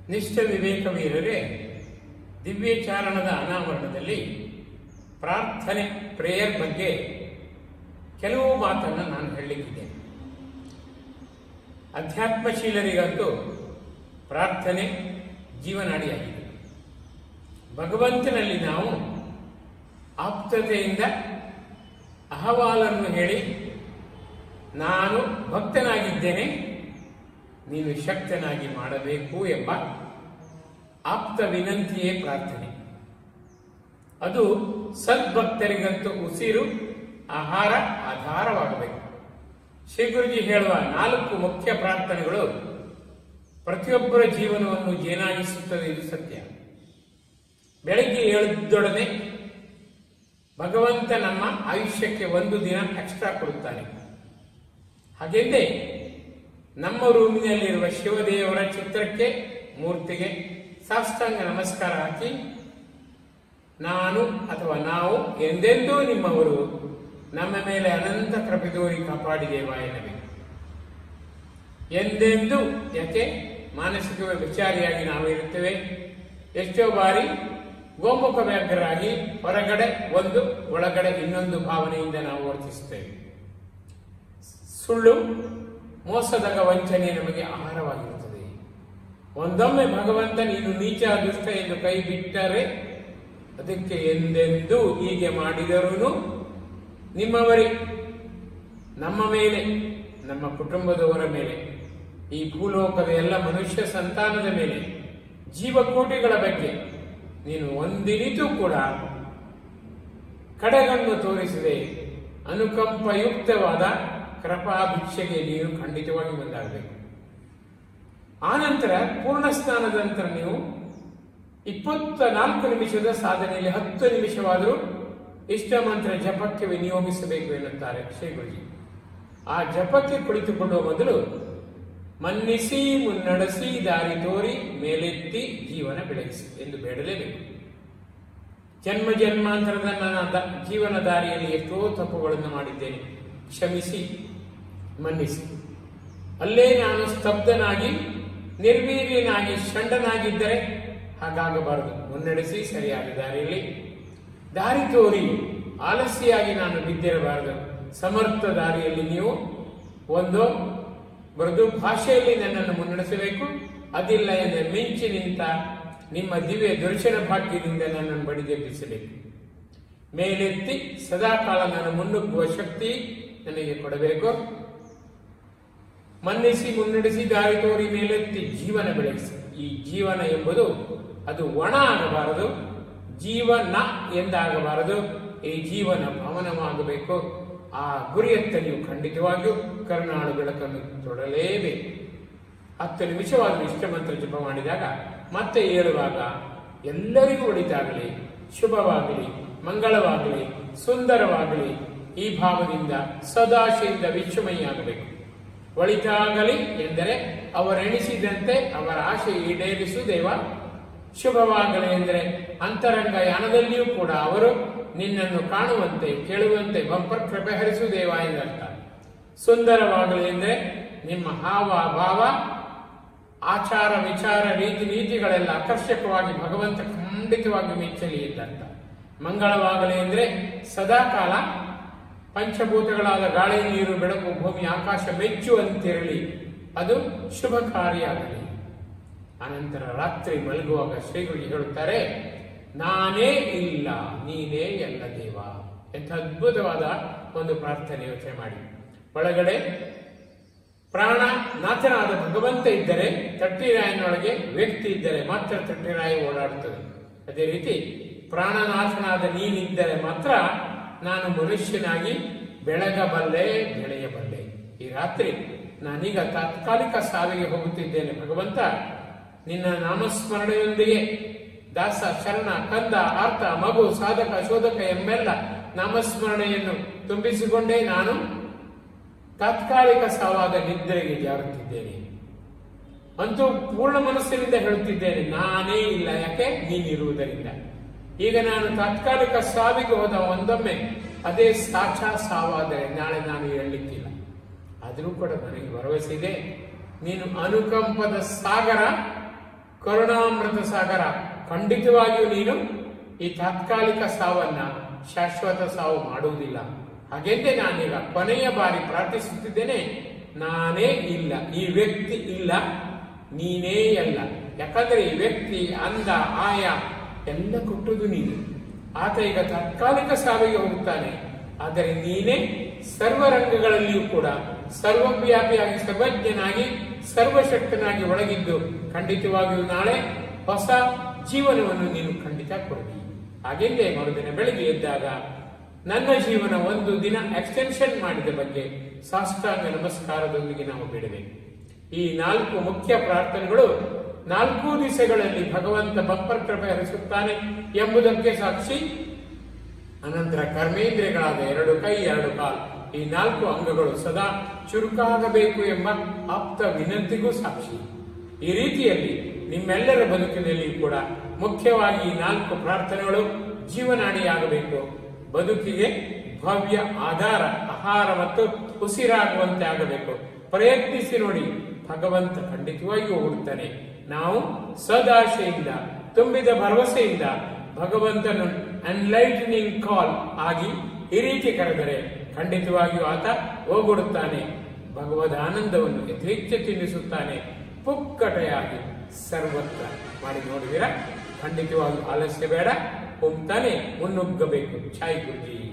ನಿಷ್ಠ ವಿವೇಕ ವೀರರೇ ದಿವ್ಯಚಾರಣದ ಅನಾವರಣದಲ್ಲಿ ಪ್ರಾರ್ಥನೆ ಪ್ರೇಯರ್ ಬಗ್ಗೆ ಕೆಲವು ಮಾತನ್ನು ನಾನು ಹೇಳಲಿಕ್ಕಿದ್ದೇನೆ ಅಧ್ಯಾತ್ಮಶೀಲರಿಗಂತೂ ಪ್ರಾರ್ಥನೆ ಜೀವನಾಡಿಯಾಗಿದೆ ಭಗವಂತನಲ್ಲಿ ನಾವು ಆಪ್ತತೆಯಿಂದ ಅಹವಾಲನ್ನು ಹೇಳಿ ನಾನು ಭಕ್ತನಾಗಿದ್ದೇನೆ ನೀನು ಶಕ್ತನಾಗಿ ಮಾಡಬೇಕು ಎಂಬ ಆಪ್ತ ವಿನಂತಿಯೇ ಪ್ರಾರ್ಥನೆ ಅದು ಸದ್ಭಕ್ತರಿಗಂತೂ ಉಸಿರು ಆಹಾರ ಆಧಾರವಾಗಬೇಕು ಶ್ರೀ ಗುರುಜಿ ಹೇಳುವ ನಾಲ್ಕು ಮುಖ್ಯ ಪ್ರಾರ್ಥನೆಗಳು ಪ್ರತಿಯೊಬ್ಬರ ಜೀವನವನ್ನು ಜೇನಾಗಿಸುತ್ತದೆ ಇದು ಸತ್ಯ ಬೆಳಗ್ಗೆ ಎಳೆದೊಡನೆ ಭಗವಂತ ನಮ್ಮ ಆಯುಷ್ಯಕ್ಕೆ ಒಂದು ದಿನ ಎಕ್ಸ್ಟ್ರಾ ಕೊಡುತ್ತಾನೆ ಹಾಗೆಂದೇ ನಮ್ಮ ರೂಮಿನಲ್ಲಿರುವ ಶಿವದೇವರ ಚಿತ್ರಕ್ಕೆ ಮೂರ್ತಿಗೆ ಸಾಷ್ಟಾಂಗ ನಮಸ್ಕಾರ ಹಾಕಿ ನಾನು ಅಥವಾ ನಾವು ಎಂದೆಂದೂ ನಿಮ್ಮವರು ನಮ್ಮ ಮೇಲೆ ಅನಂತ ಕೃಪೆ ತೋರಿ ಕಾಪಾಡಿದೇವ ಎನ್ನಬೇಕು ಎಂದೆಂದೂ ಯಾಕೆ ಮಾನಸಿಕ ವಿಚಾರಿಯಾಗಿ ನಾವು ಇರುತ್ತೇವೆ ಎಷ್ಟೋ ಬಾರಿ ಗೋಮುಖ ವ್ಯಾಘ್ರರಾಗಿ ಹೊರಗಡೆ ಒಂದು ಒಳಗಡೆ ಇನ್ನೊಂದು ಭಾವನೆಯಿಂದ ನಾವು ವರ್ತಿಸುತ್ತೇವೆ ಸುಳ್ಳು ಮೋಸದಗ ವಂಚನೆ ನಮಗೆ ಆಹಾರವಾಗಿರುತ್ತದೆ ಒಂದೊಮ್ಮೆ ಭಗವಂತ ನೀನು ನೀಚ ದುಷ್ಟ ಎಂದು ಕೈ ಬಿಟ್ಟರೆ ಅದಕ್ಕೆ ಎಂದೆಂದೂ ಹೀಗೆ ಮಾಡಿದರೂ ನಿಮ್ಮವರೇ ನಮ್ಮ ಮೇಲೆ ನಮ್ಮ ಕುಟುಂಬದವರ ಮೇಲೆ ಈ ಭೂಲೋಕದ ಎಲ್ಲ ಮನುಷ್ಯ ಸಂತಾನದ ಮೇಲೆ ಜೀವಕೋಟಿಗಳ ಬಗ್ಗೆ ನೀನು ಒಂದಿನಿತೂ ಕೂಡ ಕಡೆಗಣ್ಣು ತೋರಿಸದೆ ಅನುಕಂಪಯುಕ್ತವಾದ ಕೃಪಾಭಿಕ್ಷೆಗೆ ನೀನು ಖಂಡಿತವಾಗಿ ಮುಂದಾಗಬೇಕು ಆನಂತರ ಪೂರ್ಣ ಸ್ನಾನದ ನಂತರ ನೀವು ಇಪ್ಪತ್ತ ನಾಲ್ಕು ನಿಮಿಷದ ಸಾಧನೆಯಲ್ಲಿ ಹತ್ತು ನಿಮಿಷವಾದರೂ ಇಷ್ಟ ಮಂತ್ರ ಜಪಕ್ಕೆ ವಿನಿಯೋಗಿಸಬೇಕು ಎನ್ನುತ್ತಾರೆ ಶ್ರೀ ಗುರುಜಿ ಆ ಜಪಕ್ಕೆ ಕುಳಿತುಕೊಳ್ಳುವ ಮೊದಲು ಮನ್ನಿಸಿ ಮುನ್ನಡೆಸಿ ದಾರಿ ತೋರಿ ಮೇಲೆತ್ತಿ ಜೀವನ ಬೆಳಗಿಸಿ ಎಂದು ಬೇಡಲೇಬೇಕು ಜನ್ಮ ಜನ್ಮಾಂತರದ ನನ್ನ ದ- ಜೀವನ ದಾರಿಯಲ್ಲಿ ಎಷ್ಟೋ ತಪ್ಪುಗಳನ್ನು ಮಾಡಿದ್ದೇನೆ ಕ್ಷಮಿಸಿ ಮನ್ನಿಸಿ ಅಲ್ಲೇ ನಾನು ಸ್ತಬ್ಧನಾಗಿ ನಿರ್ವೀರ್ಯನಾಗಿ ಷಂಡನಾಗಿದ್ದರೆ ಹಾಗಾಗಬಾರದು ಮುನ್ನಡೆಸಿ ಸರಿಯಾದ ದಾರಿಯಲ್ಲಿ ದಾರಿ ತೋರಿ ಆಲಸ್ಯಾಗಿ ನಾನು ಬಿದ್ದಿರಬಾರದು ಸಮರ್ಥ ದಾರಿಯಲ್ಲಿ ನೀವು ಒಂದು ಮೃದು ಭಾಷೆಯಲ್ಲಿ ನನ್ನನ್ನು ಮುನ್ನಡೆಸಬೇಕು ಅದಿಲ್ಲ ಎಂದರೆ ಮಿಂಚಿ ನಿಂತ ನಿಮ್ಮ ದಿವ್ಯ ದರ್ಶನ ಭಾಗ್ಯದಿಂದ ನನ್ನನ್ನು ಬಡಿದೆಬ್ಬಿಸಬೇಕು ಮೇಲೆತ್ತಿ ಸದಾಕಾಲ ನಾನು ಮುನ್ನುಗ್ಗುವ ಶಕ್ತಿ ನನಗೆ ಕೊಡಬೇಕು ಮನ್ನಿಸಿ ಮುನ್ನಡೆಸಿ ದಾರಿ ತೋರಿ ಮೇಲೆತ್ತಿ ಜೀವನ ಬೆಳೆಸಿ ಈ ಜೀವನ ಎಂಬುದು ಅದು ಒಣ ಆಗಬಾರದು ಜೀವನ ಎಂದಾಗಬಾರದು ಈ ಜೀವನ ಭವನವಾಗಬೇಕು ಆ ಗುರಿಯತ್ತ ನೀವು ಖಂಡಿತವಾಗಿಯೂ ಕರುಣಾಳು ಬೆಳಕನ್ನು ತೊಡಲೇಬೇಕು ಹತ್ತು ನಿಮಿಷವಾದ ಇಷ್ಟಮಂತ್ರ ಜಪ ಮಾಡಿದಾಗ ಮತ್ತೆ ಏಳುವಾಗ ಎಲ್ಲರಿಗೂ ಒಳಿತಾಗಲಿ ಶುಭವಾಗಲಿ ಮಂಗಳವಾಗಲಿ ಸುಂದರವಾಗಲಿ ಈ ಭಾವದಿಂದ ಸದಾಶೆಯಿಂದ ವಿಶ್ವಮಯಾಗಬೇಕು ಒಳಿತಾಗಲಿ ಎಂದರೆ ಅವರೆಣಿಸಿದಂತೆ ಅವರ ಆಶೆ ಈಡೇರಿಸು ದೇವ ಶುಭವಾಗಲಿ ಎಂದರೆ ಅಂತರಂಗ ಯಾನದಲ್ಲಿಯೂ ಕೂಡ ಅವರು ನಿನ್ನನ್ನು ಕಾಣುವಂತೆ ಕೇಳುವಂತೆ ಬಂಪರ್ ಕೃಪೆ ಹರಿಸು ದೇವ ಎಂದರ್ಥ ಸುಂದರವಾಗಲಿ ಎಂದರೆ ನಿಮ್ಮ ಹಾವ ಭಾವ ಆಚಾರ ವಿಚಾರ ರೀತಿ ನೀತಿಗಳೆಲ್ಲ ಆಕರ್ಷಕವಾಗಿ ಭಗವಂತ ಖಂಡಿತವಾಗಿ ಮೆಚ್ಚಲಿ ಎಂದರ್ಥ ಮಂಗಳವಾಗಲಿ ಎಂದರೆ ಸದಾಕಾಲ ಪಂಚಭೂತಗಳಾದ ಗಾಳಿ ನೀರು ಬೆಳಕು ಭೂಮಿ ಆಕಾಶ ಮೆಚ್ಚುವಂತಿರಲಿ ಅದು ಶುಭಕಾರಿಯಾಗಲಿ ಅನಂತರ ರಾತ್ರಿ ಮಲಗುವಾಗ ಶ್ರೀಗಳು ಹೇಳುತ್ತಾರೆ ನಾನೇ ಇಲ್ಲ ನೀನೇ ಎಲ್ಲ ದೇವ ಎಂಥ ಅದ್ಭುತವಾದ ಒಂದು ಪ್ರಾರ್ಥನೆ ಯೋಚನೆ ಮಾಡಿ ಒಳಗಡೆ ಪ್ರಾಣ ನಾಥನಾದ ಭಗವಂತ ಇದ್ದರೆ ತಟ್ಟಿರಾಯನೊಳಗೆ ವ್ಯಕ್ತಿ ಇದ್ದರೆ ಮಾತ್ರ ತಟ್ಟಿರಾಯ ಓಡಾಡುತ್ತದೆ ಅದೇ ರೀತಿ ಪ್ರಾಣನಾಥನಾದ ನೀನಿದ್ದರೆ ಮಾತ್ರ ನಾನು ಮನುಷ್ಯನಾಗಿ ಬೆಳಗಬಲ್ಲೆ ಬೆಳೆಯಬಲ್ಲೆ ಈ ರಾತ್ರಿ ನಾನೀಗ ತಾತ್ಕಾಲಿಕ ಸಾವಿಗೆ ಹೋಗುತ್ತಿದ್ದೇನೆ ಭಗವಂತ ನಿನ್ನ ನಾಮಸ್ಮರಣೆಯೊಂದಿಗೆ ದಾಸ ಶರಣ ಕಂದ ಆರ್ತ ಮಗು ಸಾಧಕ ಶೋಧಕ ಎಂಬೆಲ್ಲ ನಾಮಸ್ಮರಣೆಯನ್ನು ತುಂಬಿಸಿಕೊಂಡೇ ನಾನು ತಾತ್ಕಾಲಿಕ ಸಾವಾದ ನಿದ್ರೆಗೆ ಜಾರುತ್ತಿದ್ದೇನೆ ಅಂತೂ ಪೂರ್ಣ ಮನಸ್ಸಿನಿಂದ ಹೇಳುತ್ತಿದ್ದೇನೆ ನಾನೇ ಇಲ್ಲ ಯಾಕೆ ನೀನಿರುವುದರಿಂದ ಈಗ ನಾನು ತಾತ್ಕಾಲಿಕ ಸಾವಿಗೆ ಹೋದ ಒಂದೊಮ್ಮೆ ಅದೇ ಸಾಚಾ ಸಾವಾದರೆ ನಾಳೆ ನಾನು ಹೇಳಲಿಕ್ಕಿಲ್ಲ ಆದರೂ ಕೂಡ ನನಗೆ ಭರವಸೆ ಇದೆ ನೀನು ಅನುಕಂಪದ ಸಾಗರ ಕರುಣಾಮೃತ ಸಾಗರ ಖಂಡಿತವಾಗಿಯೂ ನೀನು ಈ ತಾತ್ಕಾಲಿಕ ಸಾವನ್ನ ಶಾಶ್ವತ ಸಾವು ಮಾಡುವುದಿಲ್ಲ ಹಾಗೆಂದೇ ನಾನೀಗ ಕೊನೆಯ ಬಾರಿ ಪ್ರಾರ್ಥಿಸುತ್ತಿದ್ದೇನೆ ನಾನೇ ಇಲ್ಲ ಈ ವ್ಯಕ್ತಿ ಇಲ್ಲ ನೀನೇ ಅಲ್ಲ ಯಾಕಂದ್ರೆ ಈ ವ್ಯಕ್ತಿ ಅಂದ ಆಯ ಎಲ್ಲ ಕೊಟ್ಟುದು ನೀನು ಆತ ಈಗ ತಾತ್ಕಾಲಿಕ ಸಾವಿಗೆ ಹೋಗುತ್ತಾನೆ ಆದರೆ ನೀನೇ ಸರ್ವ ರಂಗಗಳಲ್ಲಿಯೂ ಕೂಡ ಸರ್ವವ್ಯಾಪಿಯಾಗಿ ಸರ್ವಜ್ಞನಾಗಿ ಸರ್ವಶಕ್ತನಾಗಿ ಒಳಗಿದ್ದು ಖಂಡಿತವಾಗಿಯೂ ನಾಳೆ ಹೊಸ ಜೀವನವನ್ನು ನೀನು ಖಂಡಿತ ಕೊಡುವಿ ಹಾಗೆಂದೇ ಮರುದಿನ ಬೆಳಿಗ್ಗೆ ಎದ್ದಾಗ ನನ್ನ ಜೀವನ ಒಂದು ದಿನ ಎಕ್ಸ್ಟೆನ್ಷನ್ ಮಾಡಿದ ಬಗ್ಗೆ ಸಾಷ್ಟಾಂಗ ನಮಸ್ಕಾರದೊಂದಿಗೆ ನಾವು ಬಿಡಬೇಕು ಈ ನಾಲ್ಕು ಮುಖ್ಯ ಪ್ರಾರ್ಥನೆಗಳು ನಾಲ್ಕು ದಿವಸಗಳಲ್ಲಿ ಭಗವಂತ ಬಂಪರ್ ಕೃಪೆ ಹರಿಸುತ್ತಾನೆ ಎಂಬುದಕ್ಕೆ ಸಾಕ್ಷಿ ಅನಂತರ ಕರ್ಮೇಂದ್ರಿಯಗಳಾದ ಎರಡು ಕೈ ಎರಡು ಕಾಲು ಈ ನಾಲ್ಕು ಅಂಗಗಳು ಸದಾ ಚುರುಕಾಗಬೇಕು ಎಂಬ ಆಪ್ತ ವಿನಂತಿಗೂ ಸಾಕ್ಷಿ ಈ ರೀತಿಯಲ್ಲಿ ನಿಮ್ಮೆಲ್ಲರ ಬದುಕಿನಲ್ಲಿ ಕೂಡ ಮುಖ್ಯವಾಗಿ ಈ ನಾಲ್ಕು ಪ್ರಾರ್ಥನೆಗಳು ಜೀವನಾಡಿಯಾಗಬೇಕು ಬದುಕಿಗೆ ಭವ್ಯ ಆಧಾರ ಆಹಾರ ಮತ್ತು ಉಸಿರಾಗುವಂತೆ ಆಗಬೇಕು ಪ್ರಯತ್ನಿಸಿ ನೋಡಿ ಭಗವಂತ ಖಂಡಿತವಾಗಿಯೂ ಹುಡುಕ್ತಾನೆ ನಾವು ಸದಾಶೆಯಿಂದ ತುಂಬಿದ ಭರವಸೆಯಿಂದ ಭಗವಂತನ ಅನ್ಲೈಟನಿಂಗ್ ಕಾಲ್ ಆಗಿ ಈ ರೀತಿ ಕರೆದರೆ ಖಂಡಿತವಾಗಿಯೂ ಆತ ಹೋಗೊಡುತ್ತಾನೆ ಭಗವದ್ ಆನಂದವನ್ನು ಯಥೇಚ್ಛ ತಿನ್ನಿಸುತ್ತಾನೆ ಪುಕ್ಕಟೆಯಾಗಿ ಸರ್ವತ್ರ ಮಾಡಿ ನೋಡಿದಿರ ಖಂಡಿತವಾಗಿ ಆಲಸ್ಯ ಬೇಡ ಹೋಗ್ತಾನೆ ಮುನ್ನುಗ್ಗಬೇಕು ಛಾಯ್ ಗುರುಜಿ